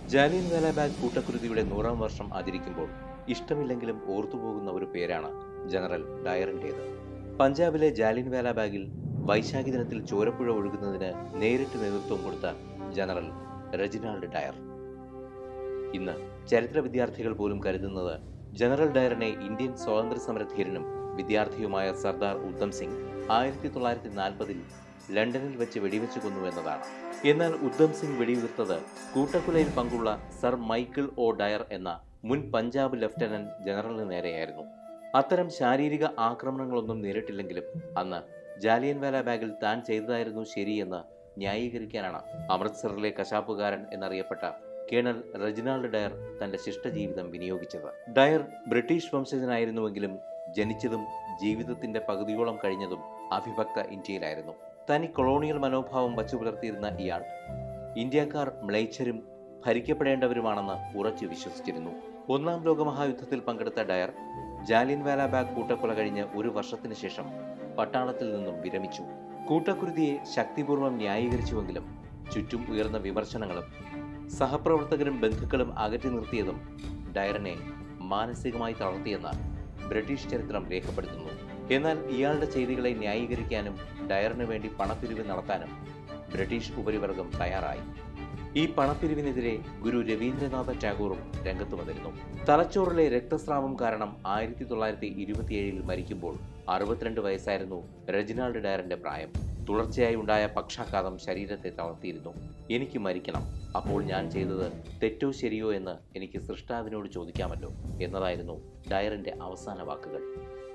ജാലിയൻ വാലാബാഗ് കൂട്ടക്കുരുതിയുടെ നൂറാം വർഷം ആചരിക്കുമ്പോൾ ഇഷ്ടമില്ലെങ്കിലും ഓർത്തുപോകുന്ന ഒരു പേരാണ് ജനറൽ ഡയറിൻ്റേത് പഞ്ചാബിലെ ജാലിയൻ വാലാബാഗിൽ വൈശാഖി ദിനത്തിൽ ചോരപ്പുഴ ഒഴുകുന്നതിന് നേരിട്ട് നേതൃത്വം കൊടുത്ത ജനറൽ റെജിനാൾഡ് ഡയർ ഇന്ന് ചരിത്ര വിദ്യാർത്ഥികൾ പോലും കരുതുന്നത് ജനറൽ ഡയറിനെ ഇന്ത്യൻ സ്വാതന്ത്ര്യ സമരധീരനും വിദ്യാർത്ഥിയുമായ സർദാർ ഉദ്ധം സിംഗ് ആയിരത്തി തൊള്ളായിരത്തി നാൽപ്പതിൽ ലണ്ടനിൽ വെച്ച് വെടിവെച്ച് കൊന്നു എന്നതാണ് എന്നാൽ ഉദ്ധം സിംഗ് വെടിയുതിർത്തത് കൂട്ടക്കുലയിൽ പങ്കുള്ള സർ മൈക്കിൾ ഒ ഡയർ എന്ന മുൻ പഞ്ചാബ് ലഫ്റ്റനന്റ് ജനറലിന് നേരെയായിരുന്നു അത്തരം ശാരീരിക ആക്രമണങ്ങളൊന്നും നേരിട്ടില്ലെങ്കിലും അന്ന് ജാലിയൻ വാലാബാഗിൽ താൻ ചെയ്തതായിരുന്നു ശരിയെന്ന് ന്യായീകരിക്കാനാണ് അമൃത്സറിലെ കശാപ്പുകാരൻ എന്നറിയപ്പെട്ട കേണൽ റെജിനാൾഡ് ഡയർ തന്റെ ശിഷ്ടജീവിതം വിനിയോഗിച്ചത് ഡയർ ബ്രിട്ടീഷ് വംശജനായിരുന്നുവെങ്കിലും ജനിച്ചതും ജീവിതത്തിന്റെ പകുതിയോളം കഴിഞ്ഞതും അവിഭക്ത ഇന്ത്യയിലായിരുന്നു തനി കൊളോണിയൽ മനോഭാവം വച്ചു പുലർത്തിയിരുന്ന ഇയാൾ ഇന്ത്യക്കാർ മ്ലേച്ഛരും ഭരിക്കപ്പെടേണ്ടവരുമാണെന്ന് ഉറച്ചു വിശ്വസിച്ചിരുന്നു ഒന്നാം ലോകമഹായുദ്ധത്തിൽ പങ്കെടുത്ത ഡയർ ജാലിയൻ വാലാബാഗ് കൂട്ടക്കൊല കഴിഞ്ഞ് ഒരു വർഷത്തിന് ശേഷം പട്ടാളത്തിൽ നിന്നും വിരമിച്ചു കൂട്ടക്കുരുതിയെ ശക്തിപൂർവ്വം ന്യായീകരിച്ചുവെങ്കിലും ചുറ്റും ഉയർന്ന വിമർശനങ്ങളും സഹപ്രവർത്തകരും ബന്ധുക്കളും അകറ്റി നിർത്തിയതും ഡയറിനെ മാനസികമായി തളർത്തിയെന്ന് ബ്രിട്ടീഷ് ചരിത്രം രേഖപ്പെടുത്തുന്നു എന്നാൽ ഇയാളുടെ ചെയ്തികളെ ന്യായീകരിക്കാനും ഡയറിനു വേണ്ടി പണപ്പിരിവ് നടത്താനും ബ്രിട്ടീഷ് ഉപരിവർഗം തയ്യാറായി ഈ പണപ്പിരിവിനെതിരെ ഗുരു രവീന്ദ്രനാഥ ടാഗോറും രംഗത്ത് വന്നിരുന്നു തലച്ചോറിലെ രക്തസ്രാവം കാരണം ആയിരത്തി തൊള്ളായിരത്തി ഇരുപത്തിയേഴിൽ മരിക്കുമ്പോൾ അറുപത്തിരണ്ട് വയസ്സായിരുന്നു റെജിനാൾഡ് ഡയറിന്റെ പ്രായം തുടർച്ചയായി ഉണ്ടായ പക്ഷാഘാതം ശരീരത്തെ തളർത്തിയിരുന്നു എനിക്ക് മരിക്കണം അപ്പോൾ ഞാൻ ചെയ്തത് തെറ്റോ ശരിയോ എന്ന് എനിക്ക് സൃഷ്ടാവിനോട് ചോദിക്കാമല്ലോ എന്നതായിരുന്നു ഡയറിന്റെ അവസാന വാക്കുകൾ